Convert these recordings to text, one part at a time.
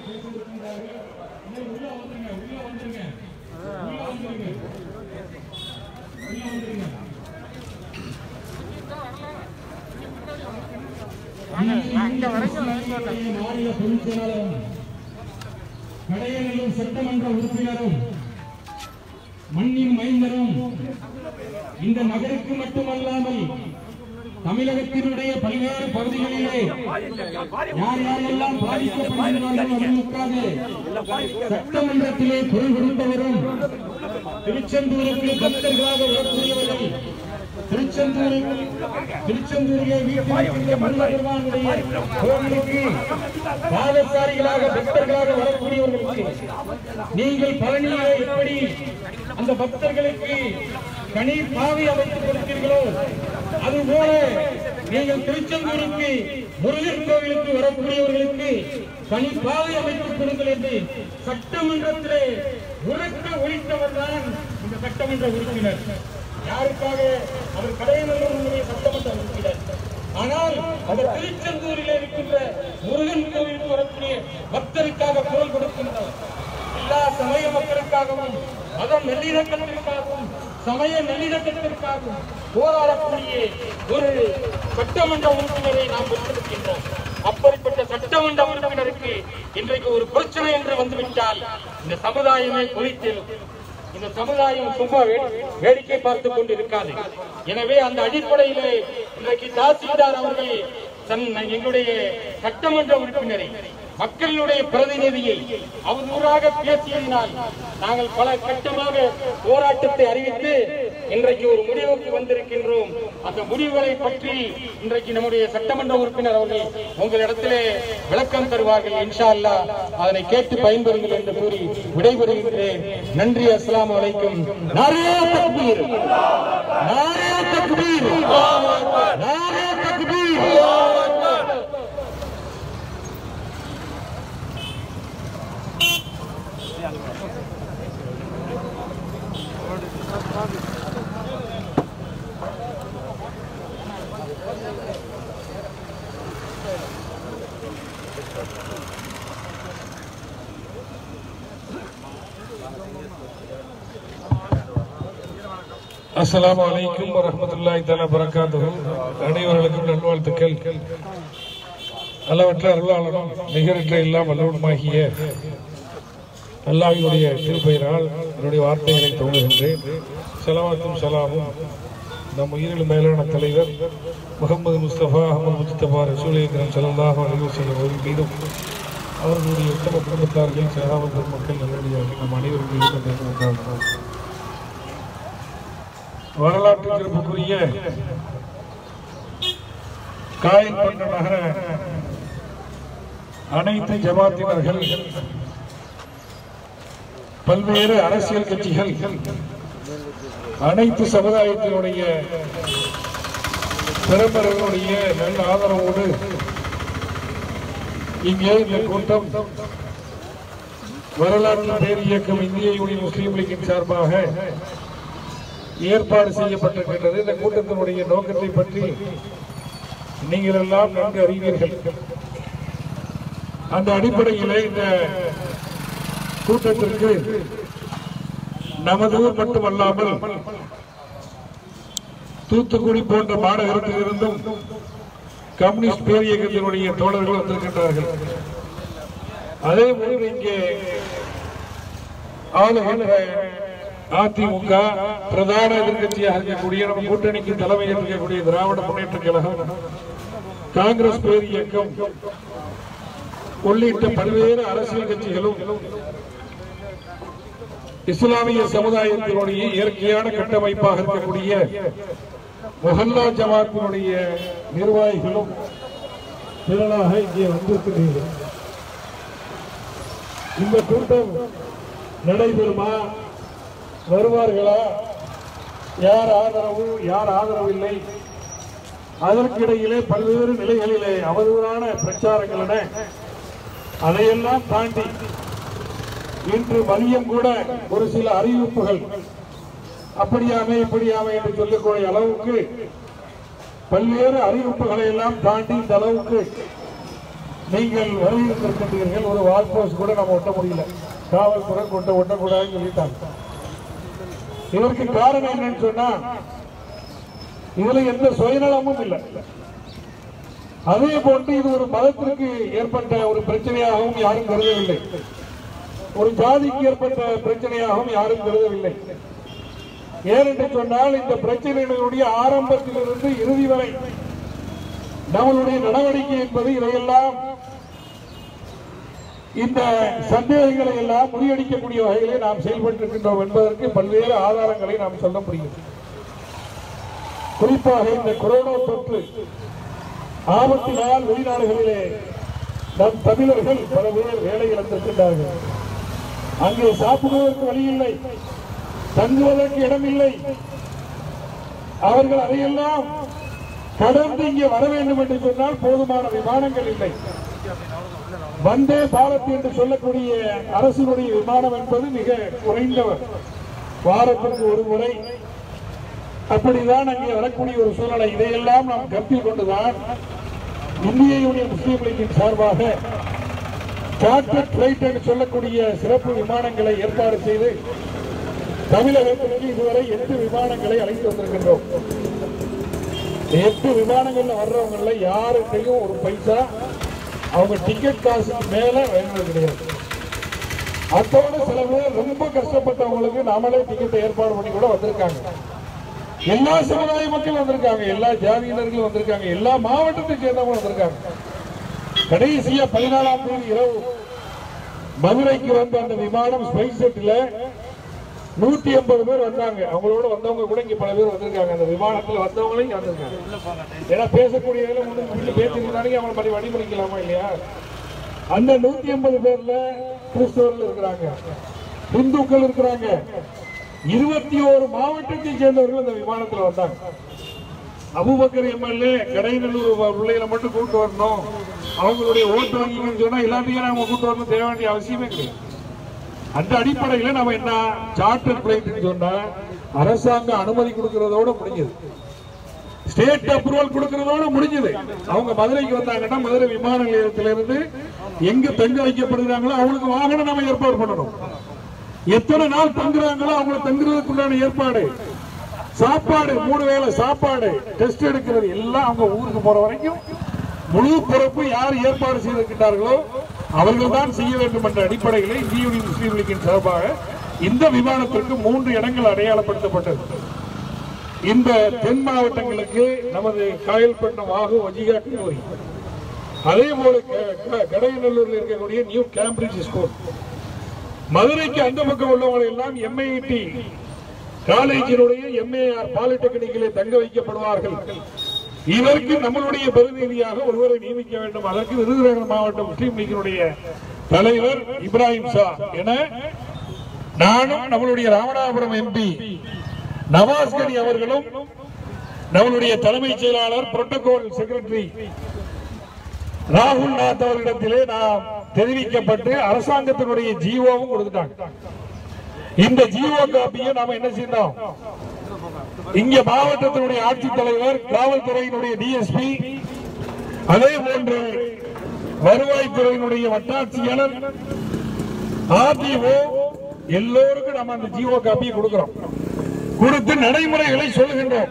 பேசியிருக்கின்றார்கள் இன்னும் உள்ள வந்துருங்க உள்ள வந்துருங்க உள்ள வந்துருங்க உள்ள வந்துருங்க மாநில பொதுச் செயலாளரும் கடையநல்லூர் சட்டமன்ற உறுப்பினரும் மண்ணின் மைந்தரும் இந்த நகருக்கு மட்டுமல்லாமல் தமிழகத்தினுடைய பல்வேறு பகுதிகளிலே யார் யாரெல்லாம் பாதிக்கப்படுகிறார்கள் அவர்களுக்காக சட்டமன்றத்திலே குரல் கொடுத்தவரும் திருச்செந்தூருக்கு பக்தர்களாக வரக்கூடியவர்கள் திருச்செந்தூரில் திருச்செந்தூரிலே வீட்டில் மல்லபெருமானுடைய கோவிலுக்கு பாதசாரிகளாக பக்தர்களாக வரக்கூடியவர்களுக்கு நீங்கள் பழனியிலே எப்படி அந்த பக்தர்களுக்கு கனி பாவை அமைத்துக் கொடுத்தீர்களோ அதுபோல நீங்கள் திருச்செந்தூருக்கு முருகன் கோவிலுக்கு வரக்கூடியவர்களுக்கு தனி பாதை அமைத்துக் கொடுங்கள் என்று சட்டமன்றத்திலே உறக்க ஒழித்தவர் தான் இந்த சட்டமன்ற உறுப்பினர் யாருக்காக அவர் கடையநல்லூருடைய சட்டமன்ற உறுப்பினர் ஆனால் அவர் திருச்செந்தூரில் இருக்கின்ற முருகன் கோவிலுக்கு வரக்கூடிய பக்தருக்காக குரல் கொடுக்கின்றவர் எல்லா சமய மக்களுக்காகவும் மத நல்லிணக்கத்திற்காகவும் சமய நல்லிணக்கத்திற்காகவும் போராடக்கூடிய ஒரு சட்டமன்ற உறுப்பினரை நாம் பெற்றிருக்கின்றோம் அப்படிப்பட்ட சட்டமன்ற உறுப்பினருக்கு இன்றைக்கு ஒரு பிரச்சனை என்று வந்துவிட்டால் இந்த சமுதாயமே குறித்தெழும் இந்த சமுதாயம் சும்மா வேடி- வேடிக்கை பார்த்துக் கொண்டு இருக்காது எனவே அந்த அடிப்படையிலே இன்றைக்கு தாசில்தார் அவர்கள் தன் எங்களுடைய சட்டமன்ற உறுப்பினரை மக்களுடைய பிரதிநிதியை அவதூறாக பேசியதினால் நாங்கள் பல கட்டமாக போராட்டத்தை அறிவித்து இன்றைக்கு ஒரு முடிவுக்கு வந்திருக்கின்றோம் அந்த முடிவுகளை பற்றி இன்றைக்கு நம்முடைய சட்டமன்ற உறுப்பினர் அவர்கள் உங்களிடத்திலே விளக்கம் தருவார்கள் இன்ஷா அல்லாஹ் அதனை கேட்டு பயன்பெறுங்கள் என்று கூறி விடைபெறுகின்றேன் நன்றி அஸ்ஸலாமு அலைக்கும் நாரே தக்பீர் நாரே தக்பீர் நாரே தக்பீர் அஸ்ஸலாமு அலைக்கும் வரஹ்மத்துல்லாஹி தஆலா பரக்காத்துஹு அனைவர்களுக்கும் நல்வாழ்த்துக்கள் அளவற்ற அருளாளனும் நிகரற்ற எல்லாம் வல்லவனுமாகிய அல்லாஹ்வினுடைய திருப்பெயரால் என்னுடைய வார்த்தைகளை துவங்குகின்றேன் சலாவாத்தும் சலாமும் நம் உயிரில் மேலான தலைவர் முகமது முஸ்தபா அஹமது முஸ்தபா ரசூலிகரம் ஸல்லல்லாஹு அலைஹி வஸல்லம் அவர்கள் மீதும் அவர்களுடைய உத்தம குடும்பத்தார்கள் சகாப பெருமக்கள் நல்லடியார்கள் நம் அனைவரும் மீது கொண்டிருக்கிறார்கள் வரலாற்று சிறப்புக்குரிய காயல்பட்ட நகர அனைத்து ஜமாத்தினர்கள் பல்வேறு அரசியல் கட்சிகள் அனைத்து சமுதாயத்தினுடைய பிரமுகர்களுடைய நல்ல ஆதரவோடு இங்கே இந்த கூட்டம் வரலாற்று பேர் இயக்கம் இந்திய யூனியன் முஸ்லீம் லீக்கின் சார்பாக ஏற்பாடு செய்யப்பட்டிருக்கின்றது இந்த கூட்டத்தினுடைய நோக்கத்தை பற்றி நீங்கள் எல்லாம் நன்கு அறிவீர்கள் அந்த அடிப்படையிலே இந்த கூட்டத்திற்கு நமது ஊர் மட்டுமல்லாமல் தூத்துக்குடி போன்ற மாநகரத்திலிருந்தும் கம்யூனிஸ்ட் பேர் இயக்கத்தினுடைய தோழர்கள் வந்திருக்கின்றார்கள் அதே போன்று இங்கே ஆளுகின்ற அதிமுக பிரதான எதிர்கட்சியாக இருக்கக்கூடிய நம்ம கூட்டணிக்கு தலைமை ஏற்கக்கூடிய திராவிட முன்னேற்ற கழகம் காங்கிரஸ் பேர் இயக்கம் உள்ளிட்ட பல்வேறு அரசியல் கட்சிகளும் இஸ்லாமிய சமுதாயத்தினுடைய இயற்கையான கட்டமைப்பாக இருக்கக்கூடிய முஹல்லா ஜமாத்தினுடைய நிர்வாகிகளும் திரளாக இங்கே வந்திருக்கிறீர்கள் இந்த கூட்டம் நடைபெறுமா வருவார்களா யார் ஆதரவு யார் ஆதரவில்லை அதற்கிடையிலே பல்வேறு நிலைகளிலே அவதூறான பிரச்சாரங்கள் என அதையெல்லாம் தாண்டி இன்று மதியம் கூட ஒரு சில அறிவிப்புகள் அப்படியாமே இப்படியாமே என்று சொல்லக்கூடிய அளவுக்கு பல்வேறு அறிவிப்புகளை எல்லாம் தாண்டி இந்த அளவுக்கு நீங்கள் வலியுறுத்திருக்கின்றீர்கள் ஒரு வால் போஸ்ட் கூட நம்ம ஒட்ட முடியல காவல்துறை கொண்ட ஒட்டக்கூடாதுன்னு சொல்லிட்டாங்க இதற்கு காரணம் என்னன்னு சொன்னா இதுல எந்த சுயநலமும் இல்லை அதே போன்று இது ஒரு மதத்திற்கு ஏற்பட்ட ஒரு பிரச்சனையாகவும் யாரும் கருதவில்லை ஒரு ஜாதிக்கு ஏற்பட்ட பிரச்சனையாகவும் யாரும் கருதவில்லை ஏனென்று சொன்னால் இந்த பிரச்சனைகளுடைய ஆரம்பத்திலிருந்து இறுதி வரை நம்மளுடைய நடவடிக்கை என்பது இதையெல்லாம் இந்த சந்தேகங்களை எல்லாம் முறியடிக்கக்கூடிய வகையிலே நாம் செயல்பட்டிருக்கின்றோம் என்பதற்கு பல்வேறு ஆதாரங்களை நாம் சொல்ல முடியும் குறிப்பாக இந்த கொரோனா தொற்று ஆபத்தினால் வெளிநாடுகளிலே நம் தமிழர்கள் பல பேர் வேலை இழந்திருக்கின்றார்கள் அங்கே சாப்பிடுவதற்கு வழி இல்லை தங்குவதற்கு இடமில்லை அவர்கள் அதையெல்லாம் கடந்து இங்கே வர வேண்டும் என்று சொன்னால் போதுமான விமானங்கள் இல்லை வந்தே பாரத் என்று சொல்லக்கூடிய அரசினுடைய விமானம் என்பது மிக குறைந்தவர் வாரத்திற்கு ஒரு முறை அப்படிதான் அங்கே வரக்கூடிய ஒரு சூழ்நிலை இதையெல்லாம் நாம் கருத்தில் கொண்டுதான் இந்திய யூனியன் முஸ்லீம் லீக்கின் சார்பாக சார்ட்டர் பிளைட் என்று சொல்லக்கூடிய சிறப்பு விமானங்களை ஏற்பாடு செய்து தமிழகத்திற்கு இதுவரை எட்டு விமானங்களை அழைத்து வந்திருக்கின்றோம் இந்த எட்டு விமானங்கள்ல வர்றவங்கள யாருக்கையும் ஒரு பைசா அவங்க டிக்கெட் காசுக்கு மேல வாங்கினது கிடையாது அத்தோட சில பேர் ரொம்ப கஷ்டப்பட்டவங்களுக்கு நாமளே டிக்கெட் ஏற்பாடு பண்ணி கூட வந்திருக்காங்க எல்லா சமுதாய மக்களும் வந்திருக்காங்க எல்லா ஜாதியினர்களும் வந்திருக்காங்க எல்லா மாவட்டத்தை சேர்ந்தவங்க வந்திருக்காங்க கடைசியா பதினாலாம் தேதி இரவு மதுரைக்கு வந்த அந்த விமானம் ஸ்பைஸ் செட்ல நூத்தி எண்பது பேர் வந்தாங்க அவங்களோட வந்தவங்க கூட இங்க பல பேர் வந்திருக்காங்க அந்த விமானத்துல வந்தவங்களும் இங்க வந்திருக்காங்க ஏன்னா பேசக்கூடிய முன்னாடி பேசிருந்தாங்க அவங்க மாதிரி வழிமுறைக்கலாமா இல்லையா அந்த நூத்தி எண்பது பேர்ல கிறிஸ்தவர்கள் இருக்கிறாங்க இந்துக்கள் இருக்கிறாங்க இருபத்தி ஓரு மாவட்டத்தை சேர்ந்தவர்கள் அந்த விமானத்துல வந்தாங்க அபுபக்கர் எம்எல்ஏ கடைநல்லூர் பிள்ளைகளை மட்டும் கூட்டு வரணும் அவங்களுடைய ஓட்டு வங்கிங்கன்னு சொன்னா எல்லாத்தையும் நாம கூட்டு வரணும் தேவை வேண்டிய அவசியமே கிடையாது அந்த அடிப்படையில நம்ம என்ன சார்ட்டர் பிளைட் சொன்னா அரசாங்கம் அனுமதி கொடுக்கறதோட முடிஞ்சது ஸ்டேட் அப்ரூவல் கொடுக்கறதோட முடிஞ்சது அவங்க மதுரைக்கு வந்தாங்கன்னா மதுரை விமான நிலையத்திலிருந்து எங்க தங்க வைக்கப்படுகிறாங்களோ அவங்களுக்கு வாகனம் நம்ம ஏற்பாடு பண்ணணும் எத்தனை நாள் தங்குறாங்களோ அவங்களை தங்குறதுக்குண்டான ஏற்பாடு சாப்பாடு மூணு வேளை சாப்பாடு டெஸ்ட் எடுக்கிறது எல்லாம் அவங்க ஊருக்கு போற வரைக்கும் முழு பொறுப்பு யார் ஏற்பாடு செய்திருக்கிறார்களோ அவர்கள் தான் செய்ய வேண்டும் என்ற அடிப்படையில் இந்திய யூனியன் முஸ்லீம் லீக்கின் சார்பாக இந்த விமானத்திற்கு மூன்று இடங்கள் அடையாளப்படுத்தப்பட்டது இந்த தென் மாவட்டங்களுக்கு நமது காயல்பட்டினம் வாகு வஜிகா கல்லூரி அதே போல க- க- கடையநல்லூரில் இருக்கக்கூடிய நியூ கேம்பிரிட்ஜ் ஸ்கூல் மதுரைக்கு அந்த பக்கம் உள்ளவங்களை எல்லாம் எம்ஐடி காலேஜினுடைய எம்ஏஆர் பாலிடெக்னிக்கிலே தங்க வைக்கப்படுவார்கள் இதற்கு நம்மளுடைய பிரதிநிதியாக ஒருவரை நியமிக்க வேண்டும் அதற்கு விருதுநகர் மாவட்ட முஸ்லீம் லீக்கினுடைய தலைவர் இப்ராஹிம் ஷா என நானும் நம்மளுடைய ராமநாதபுரம் எம்பி நவாஸ் கனி அவர்களும் நம்மளுடைய தலைமைச் செயலாளர் புரோட்டோகால் செக்ரட்டரி ராகுல் நாத் அவர்களிடத்திலே நாம் தெரிவிக்கப்பட்டு அரசாங்கத்தினுடைய ஜிஓவும் கொடுத்துட்டாங்க இந்த ஜிஓ காப்பியை நாம என்ன செய்தோம் இங்க மாவட்டத்தினுடைய ஆட்சித்தலைவர் காவல்துறையினுடைய டிஎஸ்பி அதே போன்று வருவாய்த்துறையினுடைய வட்டாட்சியாளர் ஆர்டிஓ எல்லோருக்கும் நம்ம அந்த ஜிஓ காப்பியை கொடுக்கிறோம் கொடுத்து நடைமுறைகளை சொல்லுகின்றோம்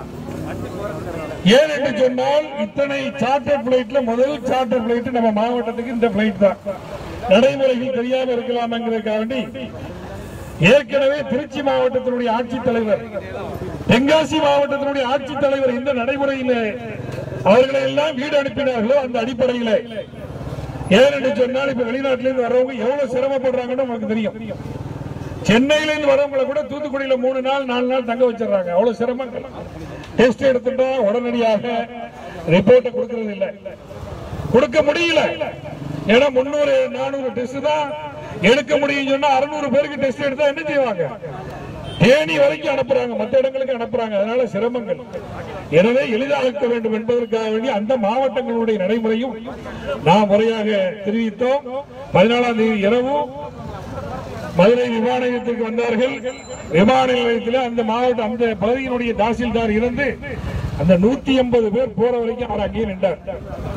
ஏன் என்று சொன்னால் இத்தனை சார்ட்டர் பிளைட்ல முதல் சார்ட்டர் பிளைட் நம்ம மாவட்டத்துக்கு இந்த பிளைட் தான் நடைமுறைகள் தெரியாம இருக்கலாம்ங்கிறதுக்காக வேண்டி ஏற்கனவே திருச்சி மாவட்டத்தினுடைய ஆட்சித்தலைவர் தென்காசி மாவட்டத்தினுடைய ஆட்சித்தலைவர் இந்த நடைமுறையில அவர்களை எல்லாம் வீடு அனுப்பினார்களோ அந்த அடிப்படையில ஏனென்று சொன்னால் இப்ப வெளிநாட்டிலிருந்து வர்றவங்க எவ்வளவு சிரமப்படுறாங்கன்னு உங்களுக்கு தெரியும் சென்னையில இருந்து வரவங்களை கூட தூத்துக்குடியில மூணு நாள் நாலு நாள் தங்க வச்சிடறாங்க அவ்வளவு சிரமங்கள் டெஸ்ட் எடுத்துட்டா உடனடியாக ரிப்போர்ட்டை கொடுக்கறது இல்ல கொடுக்க முடியல ஏன்னா முன்னூறு நானூறு டெஸ்ட் தான் எடுக்க முடியும் சொன்னா அறுநூறு பேருக்கு டெஸ்ட் எடுத்தா என்ன செய்வாங்க தேனி வரைக்கும் அனுப்புறாங்க மற்ற இடங்களுக்கு அனுப்புறாங்க அதனால சிரமங்கள் எனவே எளிதாக்க வேண்டும் என்பதற்காக வேண்டி அந்த மாவட்டங்களுடைய நடைமுறையும் நாம் முறையாக தெரிவித்தோம் பதினாலாம் தேதி இரவும் மதுரை விமான நிலையத்திற்கு வந்தார்கள் விமான நிலையத்தில் அந்த மாவட்ட அந்த பகுதியினுடைய தாசில்தார் இருந்து அந்த நூத்தி எண்பது பேர் போற வரைக்கும் அவர் அங்கேயே நின்றார்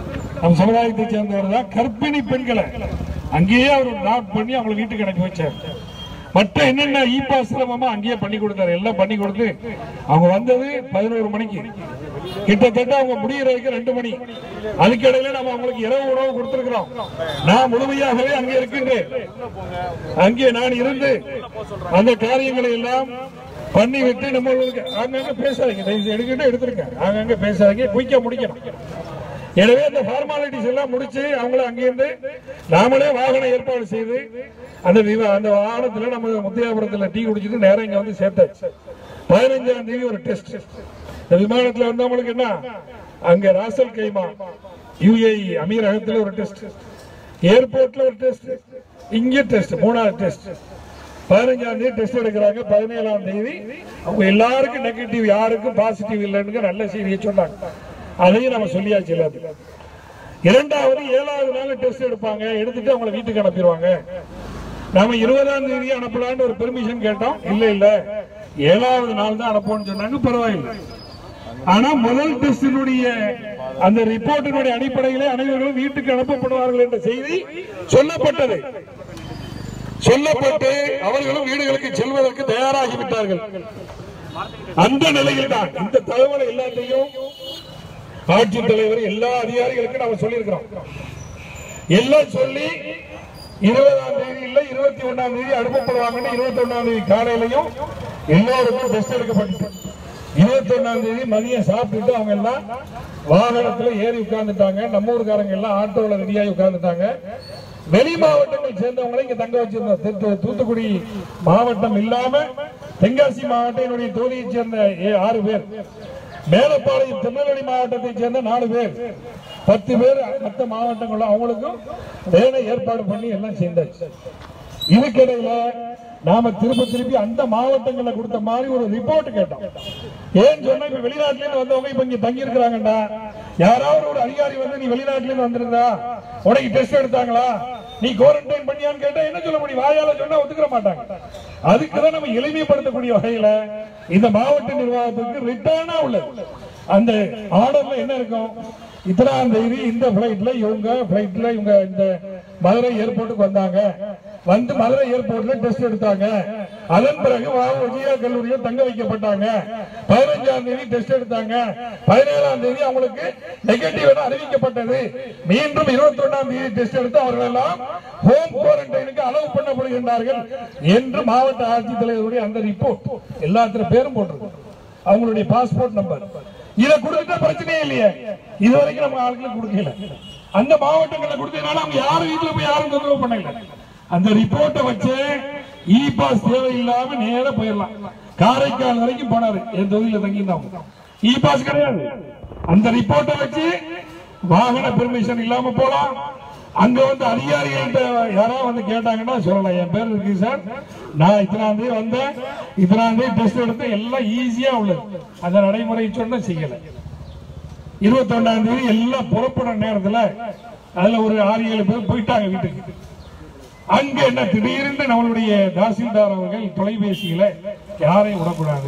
நம்ம சமுதாயத்தை சேர்ந்தவர் தான் கர்ப்பிணி பெண்களை அங்கேயே அவர் டிராப்ட் பண்ணி அவங்களை வீட்டுக்கு அனுப்பி வச்சார் மற்ற என்னென்ன இ பாஸ் சிரமமா அங்கேயே பண்ணி கொடுத்தாரு எல்லாம் பண்ணி கொடுத்து அவங்க வந்தது பதினோரு மணிக்கு கிட்டத்தட்ட அவங்க முடியிற வரைக்கும் ரெண்டு மணி அதுக்கு இடையில நம்ம அவங்களுக்கு இரவு உணவு கொடுத்திருக்கிறோம் நான் முழுமையாகவே அங்கே இருக்கின்றேன் அங்கே நான் இருந்து அந்த காரியங்களை எல்லாம் பண்ணி விட்டு நம்மளுக்கு அங்கங்க பேசாதீங்க தயவு செய்து எடுக்கிட்டு எடுத்துருங்க அங்கங்க பேசாதீங்க குயிக்க முடிக்கணும் எனவே அந்த ஃபார்மாலிட்டிஸ் எல்லாம் முடிச்சு அவங்கள அங்கிருந்து நாமளே வாகன ஏற்பாடு செய்து அந்த விமா அந்த வாகனத்துல நம்ம முத்தியாபுரத்துல டீ குடிச்சிட்டு நேரம் இங்க வந்து சேர்த்தாச்சு பதினஞ்சாம் தேதி ஒரு டெஸ்ட் இந்த விமானத்துல வந்தவங்களுக்கு என்ன அங்க ராசல் கைமா யுஏஇ அமீரகத்துல ஒரு டெஸ்ட் ஏர்போர்ட்ல ஒரு டெஸ்ட் இங்க டெஸ்ட் மூணாவது டெஸ்ட் பதினஞ்சாம் தேதி டெஸ்ட் எடுக்கிறாங்க பதினேழாம் தேதி அவங்க எல்லாருக்கும் நெகட்டிவ் யாருக்கும் பாசிட்டிவ் இல்லைன்னு நல்ல செய்தியை சொன்னாங்க அதையும் நம்ம சொல்லியாச்சு எல்லாத்துக்கும் இரண்டாவது ஏழாவது நாள் டெஸ்ட் எடுப்பாங்க எடுத்துட்டு அவங்கள வீட்டுக்கு அனுப்பிடுவாங்க நாம இருபதாம் தேதி அனுப்பலாம்னு ஒரு பெர்மிஷன் கேட்டோம் இல்ல இல்ல ஏழாவது நாள் தான் அனுப்போம்னு சொன்னாங்க பரவாயில்லை ஆனா முதல் டெஸ்டினுடைய அந்த ரிப்போர்ட்டினுடைய அடிப்படையிலே அனைவர்களும் வீட்டுக்கு அனுப்பப்படுவார்கள் என்ற செய்தி சொல்லப்பட்டது சொல்லப்பட்டு அவர்களும் வீடுகளுக்கு செல்வதற்கு தயாராகிவிட்டார்கள் அந்த நிலையில் தான் இந்த தகவலை எல்லாத்தையும் ஆட்சித் தலைவர் எல்லா அதிகாரிகளுக்கும் நாம சொல்லியிருக்கிறோம் எல்லாம் சொல்லி இருபதாம் தேதி இல்ல இருபத்தி ஒண்ணாம் தேதி அனுப்பப்படுவாங்கன்னு இருபத்தி ஒண்ணாம் தேதி காலையிலையும் எல்லோருக்கும் டெஸ்ட் எடுக்கப்பட்டு இருபத்தி ஒண்ணாம் தேதி மதியம் சாப்பிட்டுட்டு அவங்க எல்லாம் வாகனத்துல ஏறி உட்கார்ந்துட்டாங்க நம்ம ஊருக்காரங்க எல்லாம் ஆட்டோல ரெடியாகி உட்கார்ந்துட்டாங்க வெளி மாவட்டங்கள் சேர்ந்தவங்களை இங்க தங்க வச்சிருந்தோம் தூத்து- தூத்துக்குடி மாவட்டம் இல்லாம தென்காசி மாவட்டம் என்னுடைய தொகுதியைச் சேர்ந்த ஏ- ஆறு பேர் மேலப்பாளையம் திருநெல்வேலி மாவட்டத்தை சேர்ந்த நாலு பேர் பத்து பேர் மற்ற மாவட்டங்களும் அவங்களுக்கும் வேலை ஏற்பாடு பண்ணி எல்லாம் சேர்ந்தாச்சு இதுக்கிடையில நாம திருப்பி திருப்பி அந்த மாவட்டங்கள்ல கொடுத்த மாதிரி ஒரு ரிப்போர்ட் கேட்டோம் ஏன்னு சொன்னா இப்ப வெளிநாட்டுல இருந்து வந்தவங்க இப்ப இங்க தங்கி இருக்கிறாங்கடா யாராவது ஒரு அதிகாரி வந்து நீ வெளிநாட்டுல இருந்து வந்திருந்தா உனக்கு டெஸ்ட் எடுத்தாங்களா நீ குவாரண்டைன் பண்ணியான்னு கேட்டா என்ன சொல்ல முடியும் வாயால சொன்னா ஒத்துக்கிற மாட்டாங்க அதுக்குதான் நம்ம எளிமைப்படுத்தக்கூடிய வகையில இந்த மாவட்ட நிர்வாகத்துக்கு ரிட்டர்னா உள்ளது அந்த ஆர்டர்ல என்ன இருக்கும் இத்தனாம் தேதி இந்த பிளைட்ல இவங்க பிளைட்ல இவங்க இந்த மதுரை ஏர்போர்ட்டுக்கு வந்தாங்க வந்து மதுரை ஏர்போர்ட்ல டெஸ்ட் எடுத்தாங்க அதன் பிறகு வா- விஜயா கல்லூரியில் தங்க வைக்கப்பட்டாங்க பதினஞ்சாம் தேதி டெஸ்ட் எடுத்தாங்க பதினேழாம் தேதி அவங்களுக்கு நெகட்டிவ் என அறிவிக்கப்பட்டது மீண்டும் இருபத்தி ஒன்னாம் தேதி டெஸ்ட் எடுத்து அவர்கள் எல்லாம் ஹோம் குவாரண்டைனுக்கு அளவு பண்ணப்படுகின்றார்கள் என்று மாவட்ட ஆட்சித்தலைவருடைய அந்த ரிப்போர்ட் எல்லாத்திர பேரும் போட்டிருக்கு அவங்களுடைய பாஸ்போர்ட் நம்பர் இத கொடுத்துட்டா பிரச்சனையே இல்லையே இது வரைக்கும் நம்ம ஆட்களுக்கு கொடுக்கல அந்த மாவட்டங்களை கொடுத்ததுனால அவங்க யாரும் வீட்டுல போய் யாரும் தொந்தரவு பண்ணல அந்த ரிப்போர்ட்டை வச்சு இ பாஸ் தேவையில்லாம நேரா போயிடலாம் காரைக்கால் வரைக்கும் போனாரு என் தொகுதியில தங்கியிருந்தவங்க இ பாஸ் கிடையாது அந்த ரிப்போர்ட்டை வச்சு வாகன பெர்மிஷன் இல்லாம போலாம் அங்க வந்து அதிகாரிகள்ட்ட யாராவது வந்து கேட்டாங்கன்னா சொல்லலாம் என் பேர் இருக்கு சார் நான் இத்தனாம் தேதி வந்தேன் இத்தனாம் தேதி டெஸ்ட் எடுத்து எல்லாம் ஈஸியா உள்ளது அந்த நடைமுறை சொன்ன செய்யல இருபத்தி ஒன்னாம் தேதி எல்லாம் புறப்பட நேரத்துல அதுல ஒரு ஆறு ஏழு பேர் போயிட்டாங்க வீட்டுக்கு அங்க என்ன திடீர்னு நம்மளுடைய தாசில்தார் அவர்கள் தொலைபேசியில யாரையும் விடக்கூடாது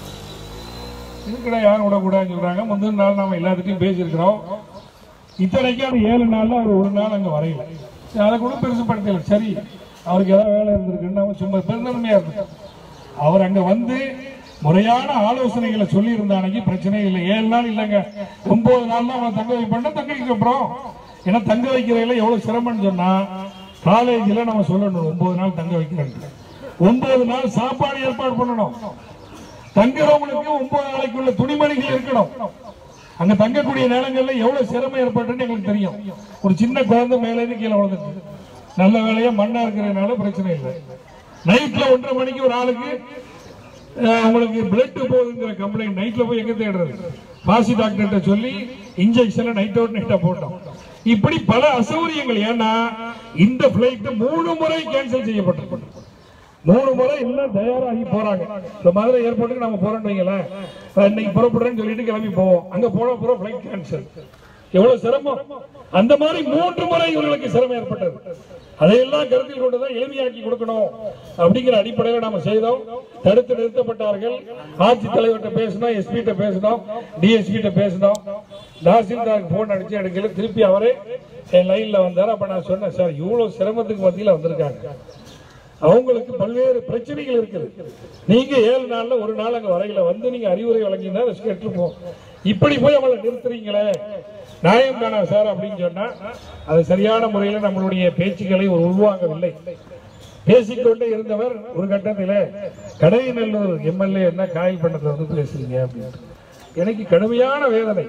இதுக்கட யாரும் விடக்கூடாதுன்னு சொல்றாங்க முந்தின நாள் நாம எல்லாத்துட்டையும் பேசியிருக்கிறோம் இத்தனைக்கும் அந்த ஏழு நாள்ல அவர் ஒரு நாள் அங்க வரையல அதை கூட பெருசு படுத்தல சரி அவருக்கு ஏதாவது வேலை இருந்திருக்குன்னு அவன் சும்மா பெருந்தன்மையா இருந்துட்டார் அவர் அங்க வந்து முறையான ஆலோசனைகளை சொல்லி இருந்த அன்னைக்கு பிரச்சனை இல்லை ஏழு நாள் இல்லைங்க ஒன்பது நாள் தான் அவன் தங்க வைப்பான் தங்க வைக்க அப்புறம் ஏன்னா தங்க வைக்கிறதுல எவ்வளவு சிரமம்னு சொன்னா காலேஜ்ல நம்ம சொல்லணும் ஒன்பது நாள் தங்க வைக்கிறேன் ஒன்பது நாள் சாப்பாடு ஏற்பாடு பண்ணணும் தங்குறவங்களுக்கு ஒன்பது நாளைக்குள்ள துணிமணிகள் இருக்கணும் அங்க தங்கக்கூடிய நேரங்கள்ல எவ்வளவு சிரமம் ஏற்பட்டுன்னு எங்களுக்கு தெரியும் ஒரு சின்ன குழந்தை மேல இருந்து கீழே விழுந்துச்சு நல்ல வேலையா மண்ணா இருக்கிறதுனால பிரச்சனை இல்லை நைட்ல ஒன்றரை மணிக்கு ஒரு ஆளுக்கு அஹ், உங்களுக்கு பிளட் போகுதுங்கிற கம்ப்ளைண்ட் நைட்ல போய் எங்க தேடுறது பாசி டாக்டர்கிட்ட சொல்லி இன்ஜெக்ஷனை நைட்டோட நைட்டா போட்டோம் இப்படி பல அசௌகரியங்கள் ஏன்னா இந்த பிளைட் மூணு முறை கேன்சல் செய்யப்பட்டிருக்கு மூணு முறை எல்லாம் தயாராகி போறாங்க இந்த மதுரை ஏர்போர்ட்டுக்கு நம்ம போறோம்னு வைங்களேன் அஹ் இன்னைக்கு புறப்படுறேன்னு சொல்லிட்டு கிளம்பி போவோம் அங்க போன போற பிளைட் கேன்சல் எவ்வளவு சிரமம் அந்த மாதிரி மூன்று முறை இவர்களுக்கு சிரமம் ஏற்பட்டது அதையெல்லாம் கருத்தில் கொண்டுதான் எளிமையாக்கி கொடுக்கணும் அப்படிங்கிற அடிப்படையில் நாம செய்தோம் தடுத்து நிறுத்தப்பட்டார்கள் ஆட்சித் தலைவர்கிட்ட பேசினோம் எஸ்பி கிட்ட பேசினோம் டிஎஸ்பி கிட்ட பேசினோம் தாசில்தாருக்கு போன் அடிச்சு எடுக்கல திருப்பி அவரே என் லைன்ல வந்தார் அப்ப நான் சொன்னேன் சார் இவ்வளவு சிரமத்துக்கு மத்தியில வந்திருக்காங்க அவங்களுக்கு பல்வேறு பிரச்சனைகள் இருக்குது நீங்க ஏழு நாள்ல ஒரு நாள் அங்க வரையில வந்து நீங்க அறிவுரை வழங்கினா ரிஸ்க் எடுத்துப்போம் இப்படி போய் அவளை நிறுத்துறீங்களே நியாயம் தானா சார் அப்படின்னு சொன்னா அது சரியான முறையில் நம்மளுடைய பேச்சுக்களை ஒரு உள்வாங்கவில்லை பேசிக்கொண்டே இருந்தவர் ஒரு கட்டத்தில் கடையநல்லூர் எம்எல்ஏ என்ன காயல் பண்ணத்தை வந்து பேசுறீங்க அப்படின்னு எனக்கு கடுமையான வேதனை